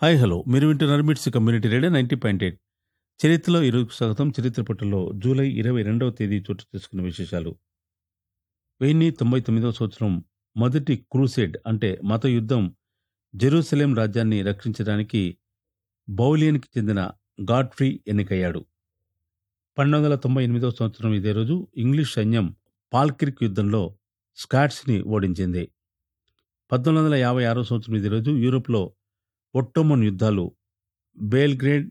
hi hello మీరు వింటున్నారు MITS community radio ninety point eight చరిత్రలో ఈరోజు స్వాగతం చరిత్ర పట్టులో జూలై ఇరవై రెండవ తేదీ చోటు చేసుకున్న విశేషాలు వెయ్యి తొంభై తొమ్మిదవ సంవత్సరం మొదటి క్రూసేడ్ అంటే మత యుద్ధం జెరూసలేం రాజ్యాన్ని రక్షించడానికి బౌలియన్కి చెందిన గాడ్ఫ్రీ ఎన్నికయ్యాడు పన్నెండు వందల తొంభై ఎనిమిదవ సంవత్సరం ఇదే రోజు ఇంగ్లీష్ సైన్యం పాల్క్రిక్ యుద్ధంలో స్కాట్స్ని ఓడించింది పద్దెనిమిది వందల యాభై ఆరో సంవత్సరం ఇదే రోజు యూరోప్లో ఒట్టోమన్ యుద్ధాలు బేల్గ్రేడ్